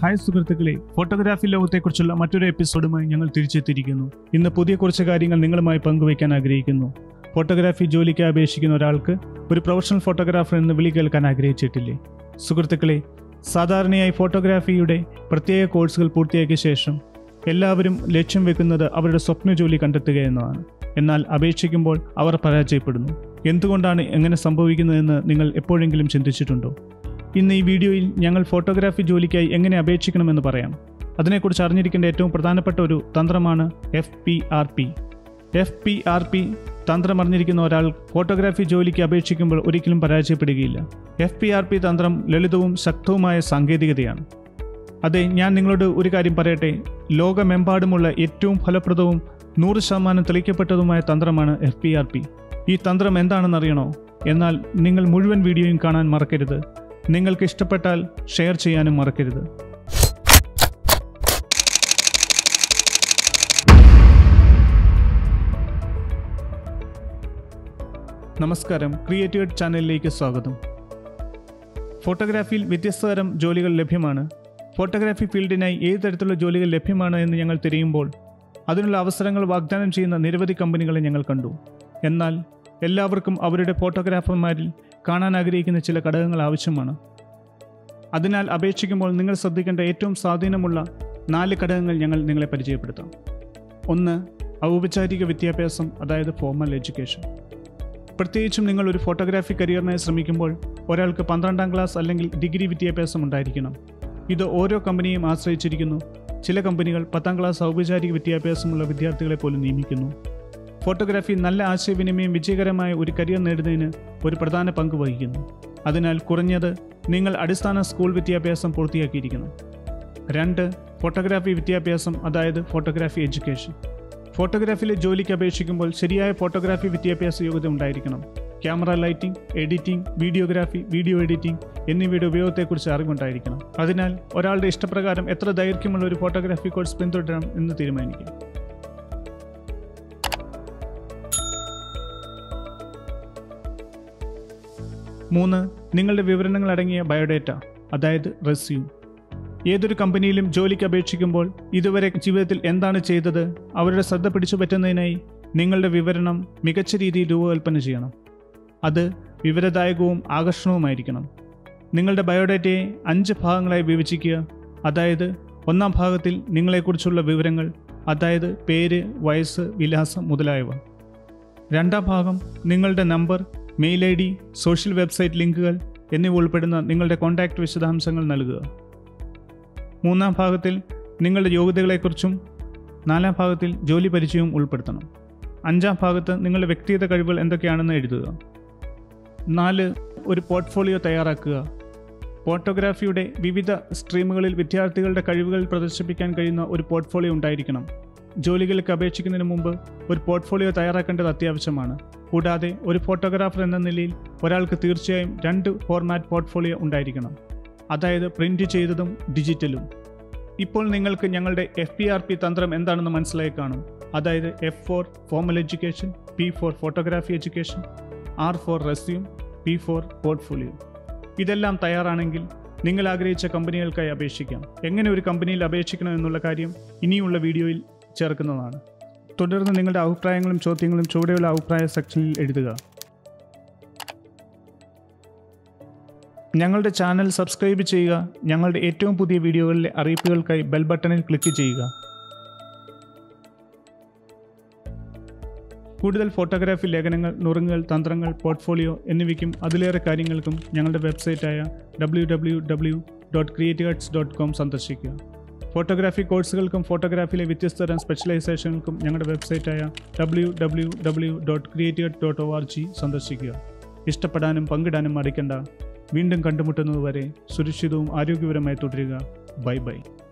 hi സുഹൃത്തുക്കളെ photography ലോകത്തെക്കുറിച്ചുള്ള മറ്റൊരു എപ്പിസോഡുമായി ഞങ്ങൾ തിരിച്ചെത്തിയിരിക്കുന്നു ഇന്ന് പുതിയ കുറച്ച് കാര്യങ്ങൾ നിങ്ങളുമായി പങ്കുവയ്ക്കാൻ ആഗ്രഹിക്കുന്നു ഫോട്ടോഗ്രാഫി ജോലിക്ക് അപേക്ഷിക്കുന്ന ഒരാൾക്ക് ഒരു പ്രൊഫഷണൽ ഫോട്ടോഗ്രാഫർ എന്ന് വിളി കേൾക്കാൻ ആഗ്രഹിച്ചിട്ടില്ലേ സുഹൃത്തുക്കളെ സാധാരണയായി ഫോട്ടോഗ്രാഫിയുടെ പ്രത്യേക കോഴ്സുകൾ പൂർത്തിയാക്കിയ ശേഷം എല്ലാവരും ലക്ഷ്യം വെക്കുന്നത് അവരുടെ സ്വപ്ന ജോലി കണ്ടെത്തുക എന്നതാണ് എന്നാൽ അപേക്ഷിക്കുമ്പോൾ അവർ പരാജയപ്പെടുന്നു എന്തുകൊണ്ടാണ് എങ്ങനെ സംഭവിക്കുന്നതെന്ന് നിങ്ങൾ എപ്പോഴെങ്കിലും ചിന്തിച്ചിട്ടുണ്ടോ ഇന്ന് ഈ വീഡിയോയിൽ ഞങ്ങൾ ഫോട്ടോഗ്രാഫി ജോലിക്കായി എങ്ങനെ അപേക്ഷിക്കണമെന്ന് പറയാം അതിനെക്കുറിച്ച് അറിഞ്ഞിരിക്കേണ്ട ഏറ്റവും പ്രധാനപ്പെട്ട ഒരു തന്ത്രമാണ് F P R P F P R P തന്ത്രം അറിഞ്ഞിരിക്കുന്ന ഒരാൾ ഫോട്ടോഗ്രാഫി ജോലിക്ക് അപേക്ഷിക്കുമ്പോൾ ഒരിക്കലും പരാജയപ്പെടുകയില്ല എഫ് പി ആർ പി തന്ത്രം ലളിതവും ശക്തവുമായ സാങ്കേതികതയാണ് അതെ ഞാൻ നിങ്ങളോട് ഒരു കാര്യം പറയട്ടെ ലോകമെമ്പാടുമുള്ള ഏറ്റവും ഫലപ്രദവും നൂറ് ശതമാനം തെളിയിക്കപ്പെട്ടതുമായ തന്ത്രമാണ് എഫ് പി ആർ പി ഈ തന്ത്രം എന്താണെന്നറിയണോ എന്നാൽ നിങ്ങൾ മുഴുവൻ വീഡിയോയും കാണാൻ മറക്കരുത് നിങ്ങൾക്ക് ഇഷ്ടപ്പെട്ടാൽ ഷെയർ ചെയ്യാനും മറക്കരുത് നമസ്കാരം ക്രിയേറ്റീവ് ചാനലിലേക്ക് സ്വാഗതം ഫോട്ടോഗ്രാഫിയിൽ വ്യത്യസ്ത തരം ജോലികൾ ലഭ്യമാണ് ഫോട്ടോഗ്രാഫി ഫീൽഡിനായി ഏത് തരത്തിലുള്ള ജോലികൾ ലഭ്യമാണ് എന്ന് ഞങ്ങൾ തിരയുമ്പോൾ അതിനുള്ള അവസരങ്ങൾ വാഗ്ദാനം ചെയ്യുന്ന നിരവധി കമ്പനികളെ ഞങ്ങൾ കണ്ടു എന്നാൽ എല്ലാവർക്കും അവരുടെ ഫോട്ടോഗ്രാഫർമാരിൽ കാണാൻ ആഗ്രഹിക്കുന്ന ചില ഘടകങ്ങൾ ആവശ്യമാണ് അതിനാൽ അപേക്ഷിക്കുമ്പോൾ നിങ്ങൾ ശ്രദ്ധിക്കേണ്ട ഏറ്റവും സ്വാധീനമുള്ള നാല് ഘടകങ്ങൾ ഞങ്ങൾ നിങ്ങളെ പരിചയപ്പെടുത്താം ഒന്ന് ഔപചാരിക വിദ്യാഭ്യാസം അതായത് ഫോർമൽ എഡ്യൂക്കേഷൻ പ്രത്യേകിച്ചും നിങ്ങൾ ഒരു ഫോട്ടോഗ്രാഫി കരിയറിനായി ശ്രമിക്കുമ്പോൾ ഒരാൾക്ക് പന്ത്രണ്ടാം ക്ലാസ് അല്ലെങ്കിൽ ഡിഗ്രി വിദ്യാഭ്യാസം ഉണ്ടായിരിക്കണം ഇത് ഓരോ കമ്പനിയും ആശ്രയിച്ചിരിക്കുന്നു ചില കമ്പനികൾ പത്താം ക്ലാസ് ഔപചാരിക വിദ്യാഭ്യാസമുള്ള വിദ്യാർത്ഥികളെ പോലും നിയമിക്കുന്നു ഫോട്ടോഗ്രാഫി നല്ല ആശയവിനിമയം വിജയകരമായ ഒരു കരിയർ നേടുന്നതിന് ഒരു പ്രധാന പങ്ക് വഹിക്കുന്നു അതിനാൽ കുറഞ്ഞത് നിങ്ങൾ അടിസ്ഥാന സ്കൂൾ വിദ്യാഭ്യാസം പൂർത്തിയാക്കിയിരിക്കണം രണ്ട് ഫോട്ടോഗ്രാഫി വിദ്യാഭ്യാസം അതായത് ഫോട്ടോഗ്രാഫി എഡ്യൂക്കേഷൻ ഫോട്ടോഗ്രാഫിയിലെ ജോലിക്ക് അപേക്ഷിക്കുമ്പോൾ ശരിയായ ഫോട്ടോഗ്രാഫി വിദ്യാഭ്യാസ യോഗ്യത ഉണ്ടായിരിക്കണം camera lighting editing videography video editing എന്നിവയുടെ ഉപയോഗത്തെക്കുറിച്ച് അറിവുണ്ടായിരിക്കണം അതിനാൽ ഒരാളുടെ ഇഷ്ടപ്രകാരം എത്ര ദൈർഘ്യമുള്ള ഒരു ഫോട്ടോഗ്രാഫി കോഴ്സ് പിന്തുടരണം എന്ന് തീരുമാനിക്കും മൂന്ന് നിങ്ങളുടെ വിവരണങ്ങൾ അടങ്ങിയ ബയോഡേറ്റ അതായത് റെസ്യൂം ഏതൊരു കമ്പനിയിലും ജോലിക്ക് അപേക്ഷിക്കുമ്പോൾ ഇതുവരെ ജീവിതത്തിൽ എന്താണ് ചെയ്തത് അവരുടെ ശ്രദ്ധ പിടിച്ചു പറ്റുന്നതിനായി നിങ്ങളുടെ വിവരണം മികച്ച രീതിയിൽ രൂപകൽപ്പന ചെയ്യണം അത് വിവരദായകവും ആകർഷണവുമായിരിക്കണം നിങ്ങളുടെ ബയോഡേറ്റയെ അഞ്ച് ഭാഗങ്ങളായി വിഭജിക്കുക അതായത് ഒന്നാം ഭാഗത്തിൽ നിങ്ങളെക്കുറിച്ചുള്ള വിവരങ്ങൾ അതായത് പേര് വയസ്സ് വിലാസം മുതലായവ രണ്ടാം ഭാഗം നിങ്ങളുടെ number mail I D social website ലിങ്കുകൾ എന്നിവ ഉൾപ്പെടുന്ന നിങ്ങളുടെ കോൺടാക്റ്റ് വിശദാംശങ്ങൾ നൽകുക മൂന്നാം ഭാഗത്തിൽ നിങ്ങളുടെ യോഗ്യതകളെക്കുറിച്ചും നാലാം ഭാഗത്തിൽ ജോലി പരിചയവും ഉൾപ്പെടുത്തണം അഞ്ചാം ഭാഗത്ത് നിങ്ങളുടെ വ്യക്തിഗത കഴിവുകൾ എന്തൊക്കെയാണെന്ന് എഴുതുക നാല് ഒരു പോർട്ട്ഫോളിയോ തയ്യാറാക്കുക ഫോട്ടോഗ്രാഫിയുടെ വിവിധ സ്ട്രീമുകളിൽ വിദ്യാർത്ഥികളുടെ കഴിവുകൾ പ്രദർശിപ്പിക്കാൻ കഴിയുന്ന ഒരു പോർട്ട്ഫോളിയോ ഉണ്ടായിരിക്കണം ജോലികൾക്ക് അപേക്ഷിക്കുന്നതിന് മുമ്പ് ഒരു പോർട്ട്ഫോളിയോ തയ്യാറാക്കേണ്ടത് അത്യാവശ്യമാണ് കൂടാതെ ഒരു ഫോട്ടോഗ്രാഫർ എന്ന നിലയിൽ ഒരാൾക്ക് തീർച്ചയായും രണ്ട് ഫോർമാറ്റ് പോർട്ട്ഫോളിയോ ഉണ്ടായിരിക്കണം അതായത് പ്രിന്റ് ചെയ്തതും ഡിജിറ്റലും ഇപ്പോൾ നിങ്ങൾക്ക് ഞങ്ങളുടെ എഫ് പി ആർ പി തന്ത്രം എന്താണെന്ന് മനസ്സിലായി കാണും അതായത് F for formal education P for photography education R for resume P for portfolio ഇതെല്ലാം തയ്യാറാണെങ്കിൽ നിങ്ങൾ ആഗ്രഹിച്ച കമ്പനികൾക്കായി അപേക്ഷിക്കാം എങ്ങനെ ഒരു കമ്പനിയിൽ അപേക്ഷിക്കണം എന്നുള്ള കാര്യം ഇനിയുള്ള വീഡിയോയിൽ ചേർക്കുന്നതാണ് തുടർന്ന് നിങ്ങളുടെ അഭിപ്രായങ്ങളും ചോദ്യങ്ങളും ചുവടെയുള്ള അഭിപ്രായ സെക്ഷനിൽ എഴുതുക ഞങ്ങളുടെ ചാനൽ സബ്സ്ക്രൈബ് ചെയ്യുക ഞങ്ങളുടെ ഏറ്റവും പുതിയ വീഡിയോകളിലെ അറിയിപ്പുകൾക്കായി ബെൽ ബട്ടണിൽ ക്ലിക്ക് ചെയ്യുക കൂടുതൽ ഫോട്ടോഗ്രാഫി ലേഖനങ്ങൾ നുറുങ്ങുകൾ തന്ത്രങ്ങൾ പോർട്ട്ഫോളിയോ എന്നിവയ്ക്കും അതിലേറെ കാര്യങ്ങൾക്കും ഞങ്ങളുടെ വെബ്സൈറ്റായ W W W dot creative dot com സന്ദർശിക്കുക ഫോട്ടോഗ്രാഫി കോഴ്സുകൾക്കും ഫോട്ടോഗ്രാഫിയിലെ വ്യത്യസ്ത തരം സ്പെഷ്യലൈസേഷനുകൾക്കും ഞങ്ങളുടെ വെബ്സൈറ്റായ W W W dot creative dot O R G സന്ദർശിക്കുക ഇഷ്ടപ്പെടാനും പങ്കിടാനും മടിക്കണ്ട വീണ്ടും കണ്ടുമുട്ടുന്നതുവരെ സുരക്ഷിതവും ആരോഗ്യപരമായി തുടരുക ബൈ ബൈ